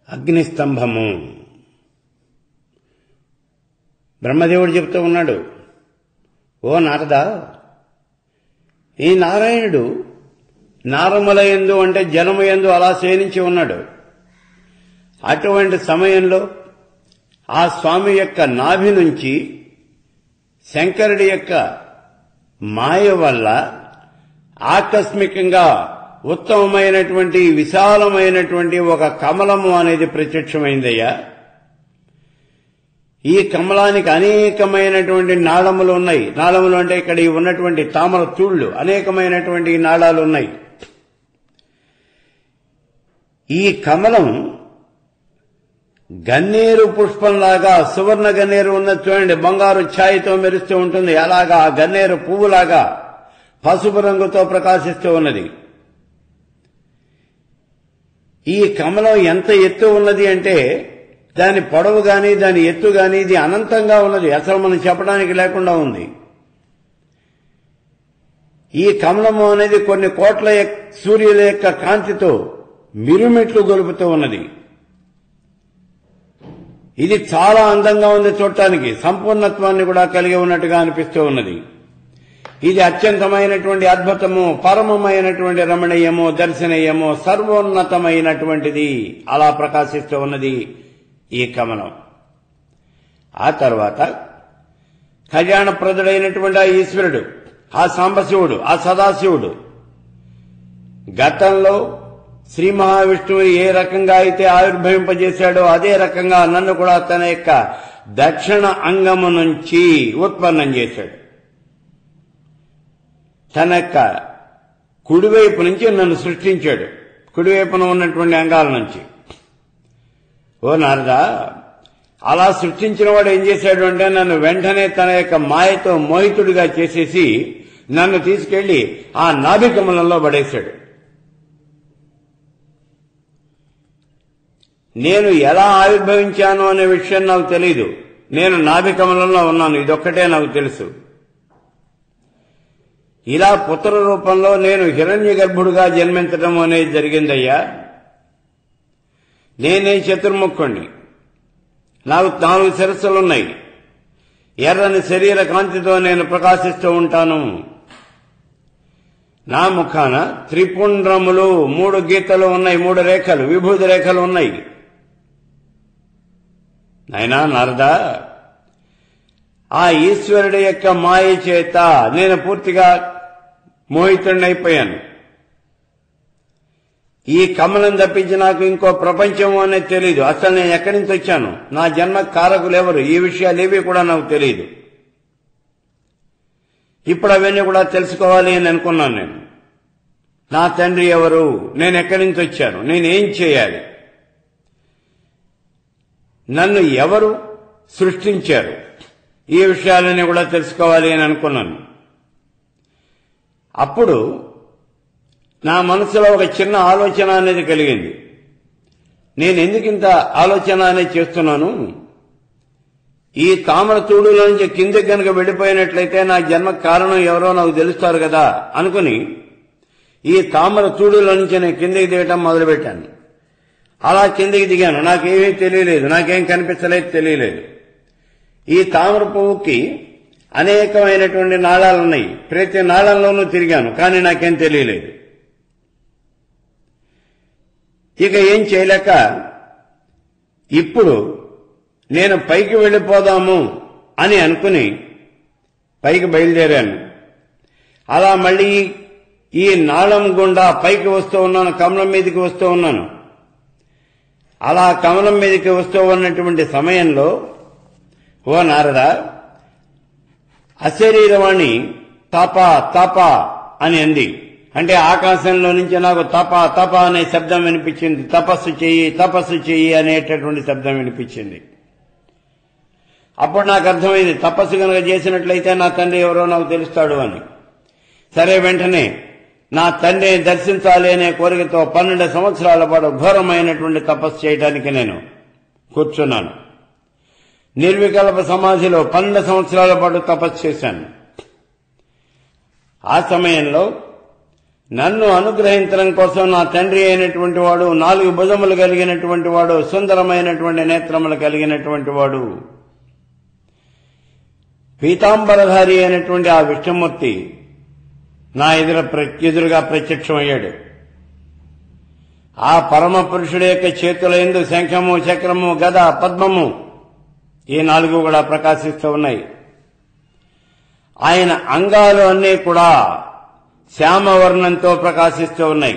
అగ్నిస్తంభము బ్రహ్మదేవుడు చెప్తూ ఉన్నాడు ఓ నారదా ఈ నారాయణుడు నారముల ఎందు అంటే జలము ఎందు అలా శయనించి ఉన్నాడు అటువంటి సమయంలో ఆ స్వామి యొక్క నాభి నుంచి శంకరుడి యొక్క మాయ వల్ల ఆకస్మికంగా ఉత్తమమైనటువంటి విశాలమైనటువంటి ఒక కమలము అనేది ప్రత్యక్షమైందయ్యా ఈ కమలానికి అనేకమైనటువంటి నాళములు ఉన్నాయి నాళములు అంటే ఇక్కడ ఈ ఉన్నటువంటి తామర తూళ్లు అనేకమైనటువంటి నాళాలు ఉన్నాయి ఈ కమలం గన్నేరు పుష్పంలాగా సువర్ణ గన్నేరు ఉన్నది చూడండి బంగారు ఛాయతో మెరుస్తూ ఉంటుంది అలాగా ఆ గన్నేరు పువ్వులాగా పసుపు రంగుతో ప్రకాశిస్తూ ఉన్నది ఈ కమలం ఎంత ఎత్తు ఉన్నది అంటే దాని పొడవు గాని దాని ఎత్తు గాని ఇది అనంతంగా ఉన్నది అసలు మనం చెప్పడానికి లేకుండా ఉంది ఈ కమలము అనేది కొన్ని కోట్ల యొక్క- సూర్యుల యొక్క కాంతితో మిరుమిట్లు గొలుపుతూ ఉన్నది ఇది చాలా అందంగా ఉంది చూడటానికి సంపూర్ణత్వాన్ని కూడా కలిగి ఉన్నట్టుగా అనిపిస్తూ ఉన్నది ఇది అత్యంతమైనటువంటి అద్భుతము పరమమైనటువంటి రమణీయము దర్శనీయము సర్వోన్నతమైనటువంటిది అలా ప్రకాశిస్తూ ఉన్నది ఈ కమలం ఆ తర్వాత కళ్యాణప్రదుడైనటువంటి ఆ ఈశ్వరుడు ఆ సాంబశివుడు ఆ సదాశివుడు గతంలో శ్రీ మహావిష్ణువు ఏ రకంగా అయితే ఆవిర్భవింపజేశాడో అదే రకంగా నన్ను కూడా తన యొక్క దక్షిణ అంగము నుంచి ఉత్పన్నం చేశాడు తన యొక్క కుడివైపు నుంచి నన్ను సృష్టించాడు కుడివైపున ఉన్నటువంటి అంగాల నుంచి ఓ నారదా అలా సృష్టించిన వాడు ఏం చేశాడు అంటే నన్ను వెంటనే తన యొక్క మాయతో మోహితుడిగా చేసేసి నన్ను తీసుకెళ్లి ఆ నాభికమలంలో పడేశాడు నేను ఎలా ఆవిర్భవించాను అనే విషయం నాకు తెలియదు నేను నాభికమలంలో ఉన్నాను ఇదొక్కటే నాకు తెలుసు ఇలా పుత్ర రూపంలో నేను హిరణ్య గర్భుడుగా జన్మించడం అనేది జరిగిందయ్యా నేనే చతుర్ముఖుణ్ణి నాకు నాలుగు శిరస్సులున్నాయి ఎర్రని శరీర కాంతితో నేను ప్రకాశిస్తూ ఉంటాను నా ముఖాన త్రిపుండ్రములు మూడు గీతలు ఉన్నాయి మూడు రేఖలు విభూతి రేఖలు ఉన్నాయి నాయనా నారదా ఆ ఈశ్వరుడి యొక్క మాయ చేత నేను పూర్తిగా మోహితుడినైపోయాను ఈ కమలం తప్పించి నాకు ఇంకో ప్రపంచం అనేది తెలియదు అసలు నేను ఎక్కడి నుంచి వచ్చాను నా జన్మ కారకులు ఎవరు ఈ విషయాలు ఏవి కూడా నాకు తెలియదు ఇప్పుడు అవన్నీ కూడా తెలుసుకోవాలి అని అనుకున్నాను నేను నా తండ్రి ఎవరు నేను ఎక్కడి నుంచి వచ్చాను నేనేం చేయాలి నన్ను ఎవరు సృష్టించారు ఈ విషయాలన్నీ కూడా తెలుసుకోవాలి అని అనుకున్నాను అప్పుడు నా మనసులో ఒక చిన్న ఆలోచన అనేది కలిగింది నేను ఎందుకు ఇంత ఆలోచన అనేది చేస్తున్నాను ఈ తామర తూడులో నుంచి కిందకి గనుక వెళ్ళిపోయినట్లయితే నా జన్మ కారణం ఎవరో నాకు తెలుస్తారు కదా అనుకుని ఈ తామర తూడులో నుంచి నేను కిందకి దిగటం మొదలుపెట్టాను అలా కిందకి దిగాను నాకేమీ తెలియలేదు నాకేం కనిపించలేదు తెలియలేదు ఈ తామర పువ్వుకి అనేకమైనటువంటి నాళాలు ఉన్నాయి ప్రతి నాళంలోనూ తిరిగాను కానీ నాకేం తెలియలేదు ఇక ఏం చేయలేక ఇప్పుడు నేను పైకి వెళ్ళిపోదాము అని అనుకుని పైకి బయలుదేరాను అలా మళ్ళీ ఈ నాళం గుండా పైకి వస్తూ ఉన్నాను కమలం మీదకి వస్తూ ఉన్నాను అలా కమలం మీదకి వస్తూ ఉన్నటువంటి సమయంలో ఓ నారద అశరీరవాణి తప తప అని అంది అంటే ఆకాశంలో నుంచి నాకు తప తప అనే శబ్దం వినిపించింది తపస్సు చెయ్యి తపస్సు చెయ్యి అనేటటువంటి శబ్దం వినిపించింది అప్పుడు నాకు అర్థమైంది తపస్సు కనుక చేసినట్లయితే నా తండ్రి ఎవరో నాకు తెలుస్తాడు అని సరే వెంటనే నా తండ్రిని దర్శించాలి అనే కోరికతో పన్నెండు సంవత్సరాల పాటు ఘోరమైనటువంటి తపస్సు చేయడానికి నేను కూర్చున్నాను నిర్వికల్ప సమాధిలో పన్నెండు సంవత్సరాల పాటు తపస్సు చేశాను ఆ సమయంలో నన్ను అనుగ్రహించడం కోసం నా తండ్రి అయినటువంటి వాడు నాలుగు భుజములు కలిగినటువంటి వాడు సుందరమైనటువంటి నేత్రములు కలిగినటువంటి వాడు పీతాంబరధారి అయినటువంటి ఆ విష్ణుమూర్తి నా ఎదుర ప్ర- ఎదురుగా ప్రత్యక్షమయ్యాడు ఆ పరమ పురుషుడి యొక్క చేతుల ఎందు శంఖము చక్రము గద పద్మము ఈ నాలుగు కూడా ప్రకాశిస్తూ ఉన్నాయి ఆయన అంగాలు అన్నీ కూడా శ్యామవర్ణంతో ప్రకాశిస్తూ ఉన్నాయి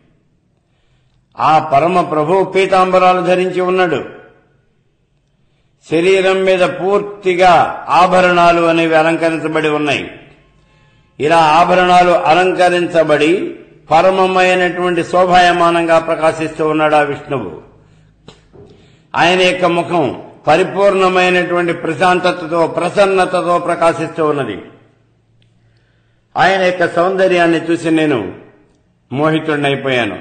ఆ పరమ ప్రభు పీతాంబరాలు ధరించి ఉన్నాడు శరీరం మీద పూర్తిగా ఆభరణాలు అనేవి అలంకరించబడి ఉన్నాయి ఇలా ఆభరణాలు అలంకరించబడి పరమమైనటువంటి శోభాయమానంగా ప్రకాశిస్తూ ఉన్నాడు ఆ విష్ణువు ఆయన యొక్క ముఖం పరిపూర్ణమైనటువంటి ప్రశాంతతతో ప్రసన్నతతో ప్రకాశిస్తూ ఉన్నది ఆయన యొక్క సౌందర్యాన్ని చూసి నేను మోహితుడినైపోయాను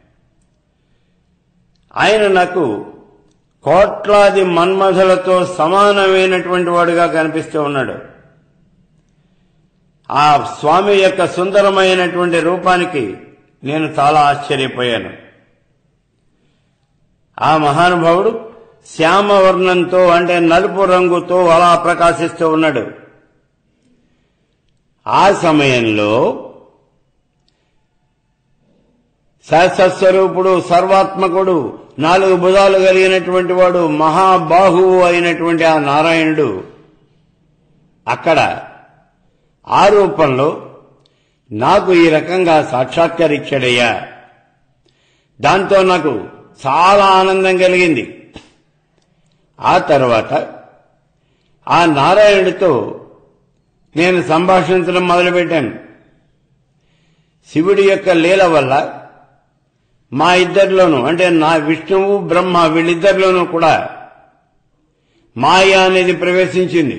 ఆయన నాకు కోట్లాది మన్మధులతో సమానమైనటువంటి వాడుగా కనిపిస్తూ ఉన్నాడు ఆ స్వామి యొక్క సుందరమైనటువంటి రూపానికి నేను చాలా ఆశ్చర్యపోయాను ఆ మహానుభావుడు శ్యామవర్ణంతో అంటే నలుపు రంగుతో అలా ప్రకాశిస్తూ ఉన్నాడు ఆ సమయంలో శాస్త్రస్వరూపుడు సర్వాత్మకుడు నాలుగు భుజాలు కలిగినటువంటి వాడు మహాబాహువు అయినటువంటి ఆ నారాయణుడు అక్కడ ఆ రూపంలో నాకు ఈ రకంగా సాక్షాత్కరించాడయ్యా దాంతో నాకు చాలా ఆనందం కలిగింది ఆ తర్వాత ఆ నారాయణుడితో నేను సంభాషించడం మొదలుపెట్టాను శివుడి యొక్క లీల వల్ల మా ఇద్దరిలోనూ అంటే నా విష్ణువు బ్రహ్మ వీళ్ళిద్దరిలోనూ కూడా మాయ అనేది ప్రవేశించింది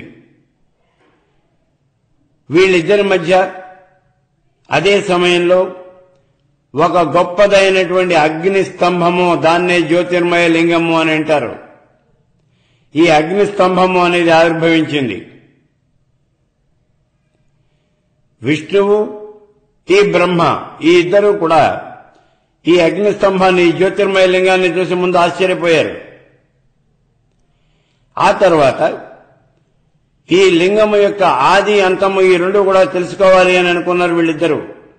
వీళ్ళిద్దరి మధ్య అదే సమయంలో ఒక గొప్పదైనటువంటి అగ్ని స్తంభము దాన్నే జ్యోతిర్మయ లింగము అని అంటారు ఈ అగ్ని స్తంభము అనేది ఆవిర్భవించింది విష్ణువు ఈ బ్రహ్మ ఈ ఇద్దరు కూడా ఈ అగ్ని స్తంభాన్ని ఈ జ్యోతిర్మయ లింగాన్ని చూసి ముందు ఆశ్చర్యపోయారు ఆ తర్వాత ఈ లింగము యొక్క ఆది అంతము ఈ రెండు కూడా తెలుసుకోవాలి అని అనుకున్నారు వీళ్ళిద్దరూ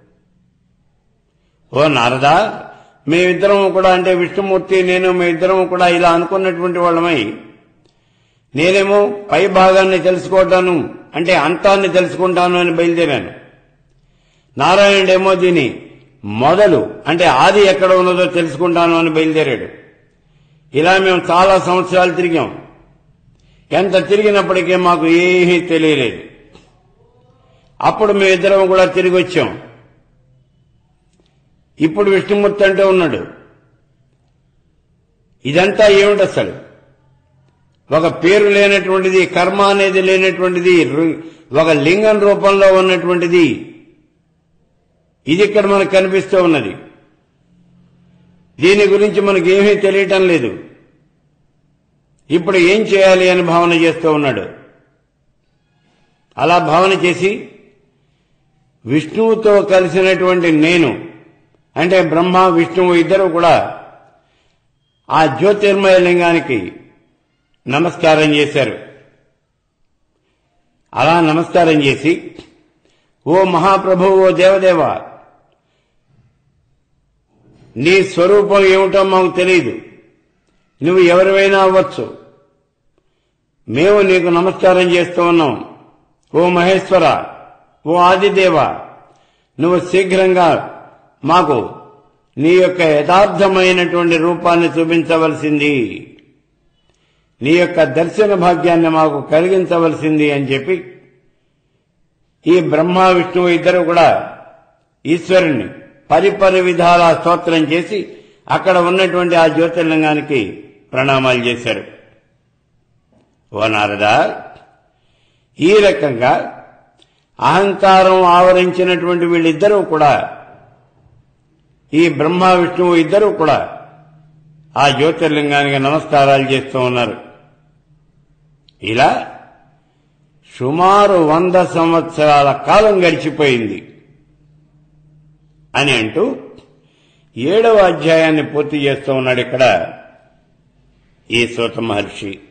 ఓ నారదా మేమిద్దరం కూడా అంటే విష్ణుమూర్తి నేను మేమిద్దరం కూడా ఇలా అనుకున్నటువంటి వాళ్ళమై నేనేమో పై భాగాన్ని తెలుసుకోవటాను అంటే అంతాన్ని తెలుసుకుంటాను అని బయలుదేరాను నారాయణుడేమో దీని మొదలు అంటే ఆది ఎక్కడ ఉన్నదో తెలుసుకుంటాను అని బయలుదేరాడు ఇలా మేము చాలా సంవత్సరాలు తిరిగాం ఎంత తిరిగినప్పటికీ మాకు ఏమీ తెలియలేదు అప్పుడు మేమిద్దరం కూడా తిరిగి వచ్చాం ఇప్పుడు విష్ణుమూర్తి అంటే ఉన్నాడు ఇదంతా ఏమిటి అసలు ఒక పేరు లేనటువంటిది కర్మ అనేది లేనటువంటిది రు- ఒక లింగం రూపంలో ఉన్నటువంటిది ఇది ఇక్కడ మనకు కనిపిస్తూ ఉన్నది దీని గురించి మనకి ఏమీ తెలియటం లేదు ఇప్పుడు ఏం చేయాలి అని భావన చేస్తూ ఉన్నాడు అలా భావన చేసి విష్ణువుతో కలిసినటువంటి నేను అంటే బ్రహ్మ విష్ణువు ఇద్దరు కూడా ఆ జ్యోతిర్మయ లింగానికి నమస్కారం చేశారు అలా నమస్కారం చేసి ఓ మహాప్రభు ఓ దేవదేవ నీ స్వరూపం ఏమిటో మాకు తెలియదు నువ్వు ఎవరివైనా అవ్వచ్చు మేము నీకు నమస్కారం చేస్తూ ఉన్నాం ఓ మహేశ్వర ఓ ఆదిదేవ నువ్వు శీఘ్రంగా మాకు నీ యొక్క యథార్థమైనటువంటి రూపాన్ని చూపించవలసింది నీ యొక్క దర్శన భాగ్యాన్ని మాకు కలిగించవలసింది అని చెప్పి ఈ బ్రహ్మ విష్ణువు ఇద్దరు కూడా ఈశ్వరుణ్ణి పరిపరి విధాల స్తోత్రం చేసి అక్కడ ఉన్నటువంటి ఆ జ్యోతిర్లింగానికి ప్రణామాలు చేశారు ఓ నారదా ఈ రకంగా అహంకారం ఆవరించినటువంటి వీళ్ళిద్దరూ కూడా ఈ బ్రహ్మ విష్ణువు ఇద్దరూ కూడా ఆ జ్యోతిర్లింగానికి నమస్కారాలు చేస్తూ ఉన్నారు ఇలా సుమారు వంద సంవత్సరాల కాలం గడిచిపోయింది అని అంటూ ఏడవ అధ్యాయాన్ని పూర్తి చేస్తూ ఉన్నాడు ఇక్కడ ఈ సూత మహర్షి